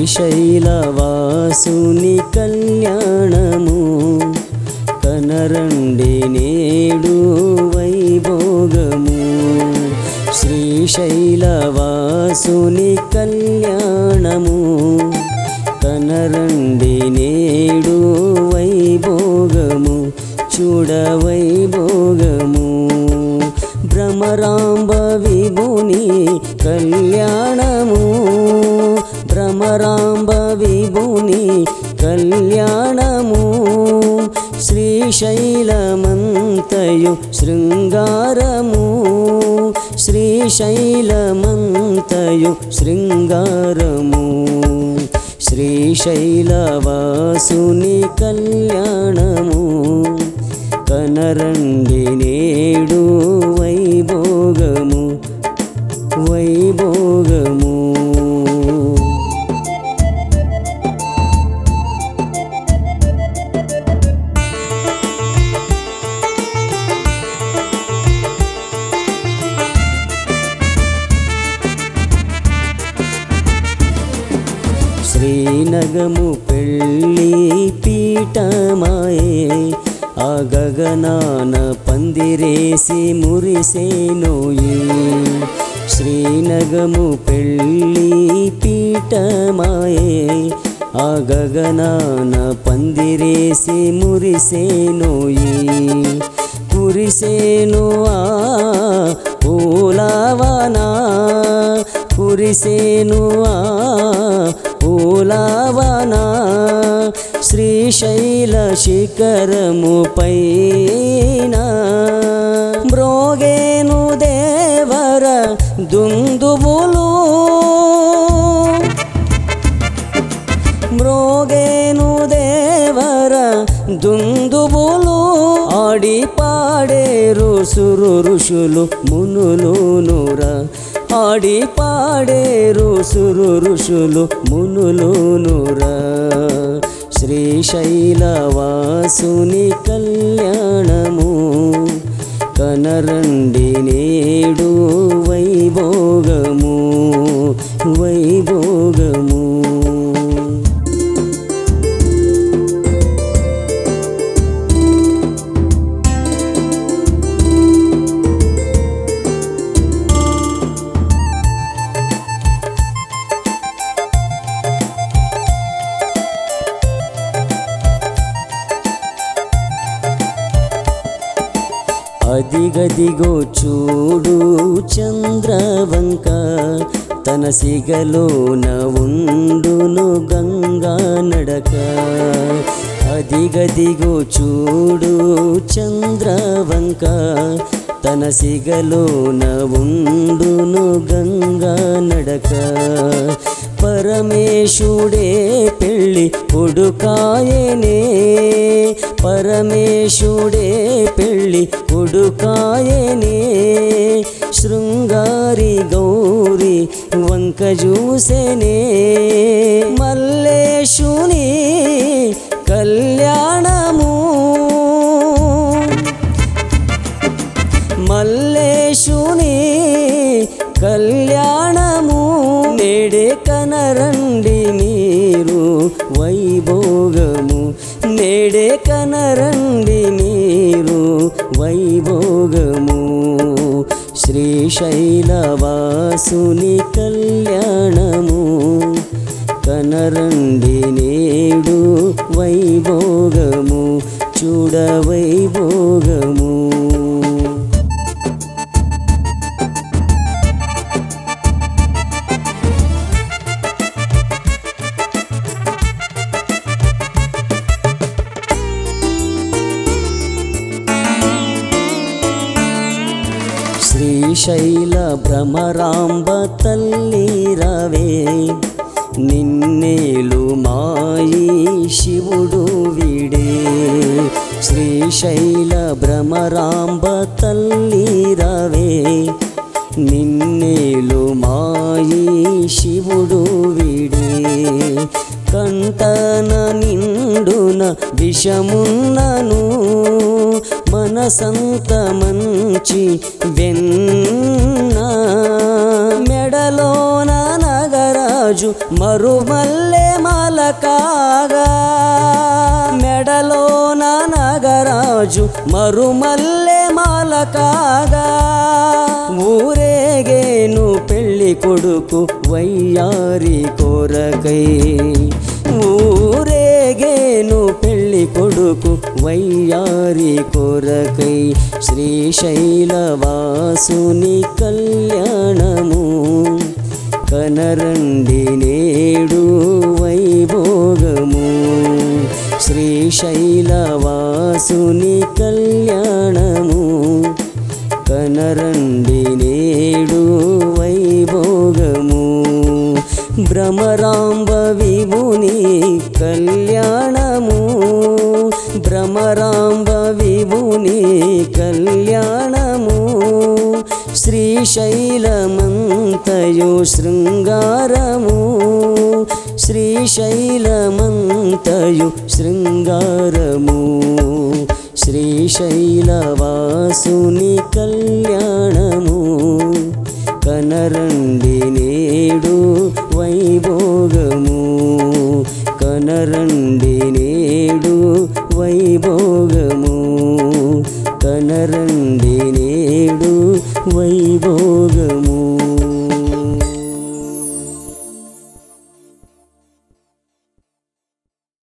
శ్రీశైలవాసుని కళ్యాణము కనరండి నేడు వైభోగము శ్రీశైలవాసుని కళ్యాణము కనరండి నేడు వైభోగము చూడ వైభోగము భ్రమరాంబ విభుని కళ్యాణము భ్రమరాంబ విభుని కళ్యాణము శ్రీశైలమంతయు శృంగారము శ్రీశైలమంతయు శృంగారము శ్రీశైలవాసుని కళ్యాణము కనరండి నేడు వైభోగము వైభోగము శ్రీనగము పెళ్ళి పీఠమాయే ఆ గగనాన పందిరేసి మురిసేనోయి శ్రీనగము పెళ్ళి పీఠమాయే ఆ గగనాన పందిరేసి మురిసేనోయి కురిసేను ఆ పూలవనా కురిసేను ఆ పూలవనా శ్రీశైల శిఖరము పైన మ్రోగేను దేవర దుందుబులు మ్రోగేను దేవర దుందుబులు ఆడి పాడేరు సురు ఋషులు మునులు నూరా ఆడి పాడేరు సురు ఋషులు మునులు నూరా శ్రీశైలవాసుని కళ్యాణము కనరండి నేడు వైభోగము వైభోగము అదిగదిగో చూడు చంద్రవంక తన సిగలోన ఉండును గంగా నడక అదిగదిగో చూడు చంద్రవంక తన సిగలోన ఉండును గంగా నడక పరమేశుడే పెళ్ళి కొడుకాయనే పరమేశుడే పెళ్ళి కొడుకాయనే శృంగారి గౌరి వంక చూసెనే మల్లేశుని కళ్యాణము మల్లేశుని కళ్యాణము నేడే కనరండి మీరు వైభోగము నేడే కనరండి మీరు వైభోగము శ్రీశైలవాసుని కళ్యాణము కనరండి నేడు వైభోగము చూడ వైభోగము శ్రీశైల భ్రమరాంబ తల్లి రవే నిన్నేలు మాయి శివుడు విడే శ్రీశైల భ్రమరాంబ తల్లి రవే నిన్నేలు మాయి శివుడు విడే కంటన నిండున విషమున్నను మనసంత మంచి వెన్న మెడలోన నగర నాగరాజు మరుమల్లె మాల కాగా మెడలోన నాగరాజు మరుమల్లె మాల కాగా ఊరేగేను పెళ్లి కొడుకు వయ్యారి కోరకై ఊరేగేను పెళ్లి కొడుకు వయ్యారి కొరకై శ్రీశైలవాసుని కళ్యాణము కనరండి నేడు వైభోగము శ్రీశైలవాసుని కళ్యాణము కనరండి నేడు వైభోగము భ్రమరాంబ విభుని కళ్యాణము భ్రమరాంబ విభుని కళ్యాణము శ్రీశైలమంతయు శృంగారము శ్రీశైలమంతయు శృంగారము శ్రీశైలవాసుని కళ్యాణము కనరండి నేడు వైభోగము కనరండి నేడు వైభోగము కనరండి నేడు వైభోగము